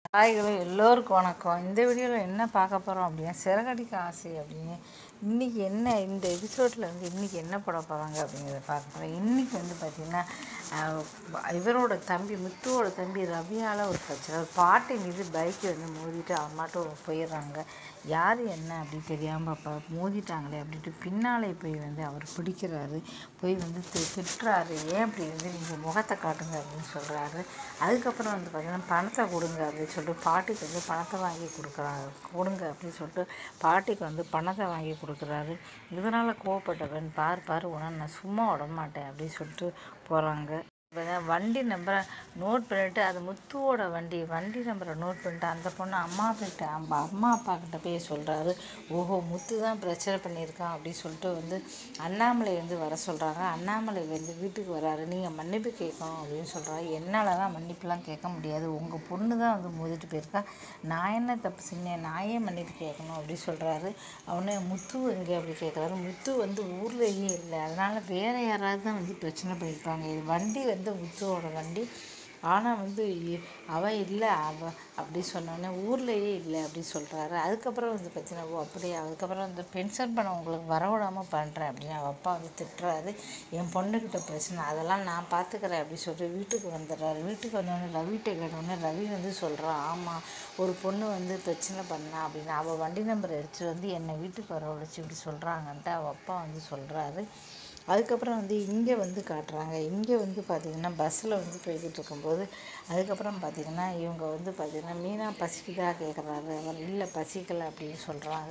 ஹாய்களும் எல்லோருக்கும் வணக்கம் இந்த வீடியோவில் என்ன பார்க்க போகிறோம் அப்படின்னா சிறகடிக்க ஆசை அப்படின்னு இன்றைக்கி என்ன இந்த எபிசோடில் வந்து இன்றைக்கி என்ன போட போகிறாங்க அப்படிங்கிறத பார்க்க போகிறோம் இன்றைக்கி வந்து பார்த்திங்கன்னா ஆஹ், இவரோட தம்பி முத்துவோட தம்பி ரவியால் ஒரு பிரச்சனை ஒரு பாட்டி மீது பைக்கு வந்து மோதிட்டு அவன் மாட்டும் போயிடுறாங்க யார் என்ன அப்படி தெரியாமல் அப்போ மோதிட்டாங்களே அப்படின்ட்டு பின்னாலே போய் வந்து அவர் பிடிக்கிறாரு போய் வந்து தி- திட்டுறாரு ஏன் அப்படி வந்து நீங்கள் முகத்தை காட்டுங்க அப்படின்னு சொல்கிறாரு அதுக்கப்புறம் வந்து பார்த்தீங்கன்னா பணத்தை கொடுங்க அப்படின்னு சொல்லிட்டு பாட்டிக்கு வந்து பணத்தை வாங்கி கொடுக்குறாங்க கொடுங்க அப்படின்னு சொல்லிட்டு பாட்டிக்கு வந்து பணத்தை வாங்கி கொடுக்குறாரு இதனால் கோவப்பட்டவன் பார் பார் உன நான் சும்மா விட மாட்டேன் அப்படின்னு சொல்லிட்டு போகிறாங்க வண்டி நம்பரை நோட் பண்ணிட்டு அது முத்துவோட வண்டி வண்டி நம்பரை நோட் பண்ணிட்டு அந்த பொண்ணு அம்மா கிட்ட அம்மா அம்மா அப்பா கிட்ட போய் சொல்கிறாரு ஓஹோ முத்து தான் பிரச்சனை பண்ணியிருக்கான் அப்படின்னு சொல்லிட்டு வந்து அண்ணாமலை வந்து வர சொல்கிறாங்க அண்ணாமலை வந்து வீட்டுக்கு வராரு நீங்கள் மன்னிப்பு கேட்கணும் அப்படின்னு சொல்கிறாரு என்னால் தான் மன்னிப்புலாம் கேட்க முடியாது உங்கள் பொண்ணு தான் வந்து மோதிட்டு போயிருக்கா நான் என்ன தப்பு செஞ்சேன் நான் ஏன் மன்னிப்பு கேட்கணும் அப்படி சொல்கிறாரு அவனே முத்து எங்கே அப்படி கேட்குறாரு முத்து வந்து ஊர்லேயே இல்லை அதனால் வேறு யாராவது தான் வந்து பிரச்சனை பண்ணியிருப்பாங்க இது வண்டி வந்து முத்துவோட வண்டி ஆனால் வந்து இ- அவன் இல்லை அவ அப்படி சொன்னோடனே ஊர்லேயே இல்லை அப்படி சொல்கிறாரு அதுக்கப்புறம் வந்து பார்த்தீங்கன்னா ஓ அப்படியா அதுக்கப்புறம் வந்து பென்ஷன் பணம் உங்களுக்கு வரவிடாமல் பண்ணுறேன் அப்படின்னு அவள் அப்பா வந்து திட்டுறாரு என் பொண்ணுக்கிட்ட பிரச்சனை அதெல்லாம் நான் பார்த்துக்கிறேன் அப்படி சொல்லிட்டு வீட்டுக்கு வந்துடுறாரு வீட்டுக்கு வந்தோடனே ரவிகிட்ட கேட்டோடனே ரவி வந்து சொல்கிறான் ஆமாம் ஒரு பொண்ணு வந்து பிரச்சனை பண்ணா அப்படின்னு அவள் வண்டி நம்பர் எடுத்துகிட்டு வந்து என்னை வீட்டுக்கு வரவழைச்சு இப்படி சொல்கிறாங்கன்ட்டு அவள் அப்பா வந்து சொல்கிறாரு அதுக்கப்புறம் வந்து இங்கே வந்து காட்டுறாங்க இங்கே வந்து பார்த்திங்கன்னா பஸ்ஸில் வந்து போய்கிட்டு இருக்கும்போது அதுக்கப்புறம் பார்த்திங்கன்னா இவங்க வந்து பார்த்திங்கன்னா மீனா பசிக்குதா கேட்குறாரு அவர் இல்லை பசிக்கலை அப்படின்னு சொல்கிறாங்க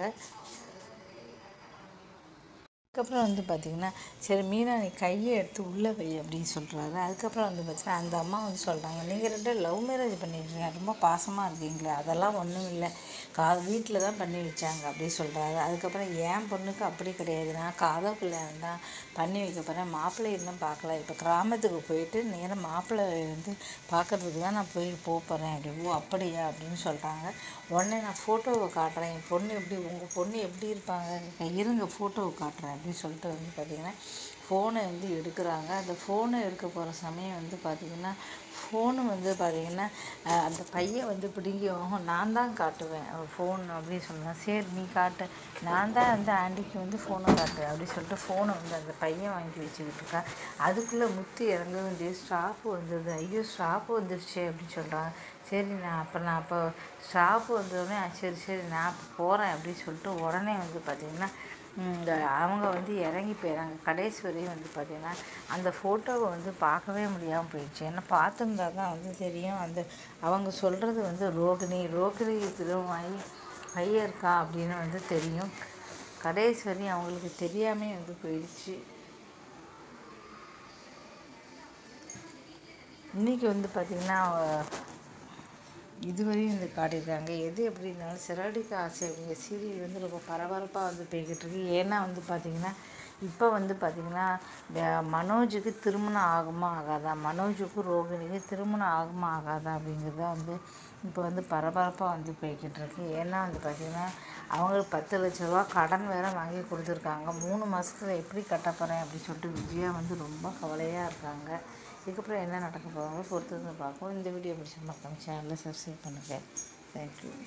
அதுக்கப்புறம் வந்து பார்த்திங்கன்னா சரி மீனா நீ கையை எடுத்து உள்ளே வை அப்படின்னு சொல்கிறாரு அதுக்கப்புறம் வந்து பார்த்தீங்கன்னா அந்த அம்மா வந்து சொல்கிறாங்க நீங்கள் ரெண்டு லவ் மேரேஜ் பண்ணியிருக்கீங்க ரொம்ப பாசமாக இருக்கீங்களே அதெல்லாம் ஒன்றும் இல்லை கா வீட்டில் தான் பண்ணி வச்சாங்க அப்படி சொல்கிறாரு அதுக்கப்புறம் என் பொண்ணுக்கு அப்படி கிடையாது நான் காதல் கல்யாணம் தான் பண்ணி வைக்க போகிறேன் மாப்பிள்ளை இன்னும் பார்க்கல இப்போ கிராமத்துக்கு போயிட்டு நேராக மாப்பிள்ளை வந்து பார்க்கறதுக்கு தான் நான் போய் போக போகிறேன் அப்படி ஓ அப்படியா அப்படின்னு சொல்கிறாங்க உடனே நான் ஃபோட்டோவை காட்டுறேன் என் பொண்ணு எப்படி உங்கள் பொண்ணு எப்படி இருப்பாங்க இருங்க ஃபோட்டோவை காட்டுறேன் அப்படின்னு சொல்லிட்டு வந்து பார்த்திங்கன்னா ஃபோனை வந்து எடுக்கிறாங்க அந்த ஃபோனை எடுக்க போகிற சமயம் வந்து பார்த்திங்கன்னா ஃபோனு வந்து பார்த்திங்கன்னா அஹ், அந்த பையன் வந்து பிடிங்கி "ஓஹோ, நான் தான் காட்டுவேன் ஃபோன் அப்படின்னு சொன்னான் சரி நீ காட்டு நான் தான் வந்து ஆண்டிக்கு வந்து ஃபோனை காட்டுவேன் அப்படின்னு சொல்லிட்டு ஃபோனை வந்து அந்த பையன் வாங்கி வச்சுக்கிட்டு இருக்கான் அதுக்குள்ளே முத்து இறங்க வேண்டிய ஸ்டாஃப் வந்தது ஐயோ ஸ்டாஃப் வந்துருச்சு அப்படின்னு சொல்கிறாங்க சரி நான் அப்போ நான் அப்போ ஸ்டாஃப் வந்தோடனே "ஆ, சரி சரி நான் அப்போ போகிறேன் அப்படின்னு சொல்லிட்டு உடனே வந்து பார்த்திங்கன்னா இந்த அவங்க வந்து இறங்கி போயிடறாங்க கடைசி வரையும் வந்து பார்த்திங்கன்னா அந்த ஃபோட்டோவை வந்து பார்க்கவே முடியாமல் போயிடுச்சு ஏன்னா பார்த்துருந்தா தான் வந்து தெரியும் அந்த அவங்க சொல்கிறது வந்து ரோகிணி ரோகிணி திருவாயி பையன் இருக்கா அப்படின்னு வந்து தெரியும் கடைசி வரையும் அவங்களுக்கு தெரியாமே வந்து போயிடுச்சு இன்றைக்கி வந்து பார்த்திங்கன்னா இதுவரையும் வந்து காட்டியிருக்காங்க எது எப்படி இருந்தாலும் சிறடிக்க ஆசை அப்படிங்கிற சீரியல் வந்து ரொம்ப பரபரப்பாக வந்து போய்கிட்டு இருக்கு ஏன்னா வந்து பார்த்திங்கன்னா இப்போ வந்து பார்த்திங்கன்னா வே- மனோஜுக்கு திருமணம் ஆகுமா ஆகாதா மனோஜுக்கும் ரோகிணிக்கு திருமணம் ஆகுமா ஆகாதா அப்படிங்கிறது தான் வந்து இப்போ வந்து பரபரப்பாக வந்து போய்கிட்டு இருக்கு ஏன்னா வந்து பார்த்திங்கன்னா அவங்களுக்கு பத்து லட்ச ரூபா கடன் வேற வாங்கி கொடுத்துருக்காங்க மூணு மாதத்துல எப்படி கட்ட போகிறேன் அப்படின்னு சொல்லிட்டு விஜயா வந்து ரொம்ப கவலையாக இருக்காங்க இதுக்கப்புறம் என்ன நடக்க போகிறாங்களோ பொறுத்து வந்து பார்ப்போம் இந்த வீடியோ பிடிச்ச மறக்காம சேனலில் சப்ஸ்கிரைப் பண்ணுங்கள் தேங்க்யூ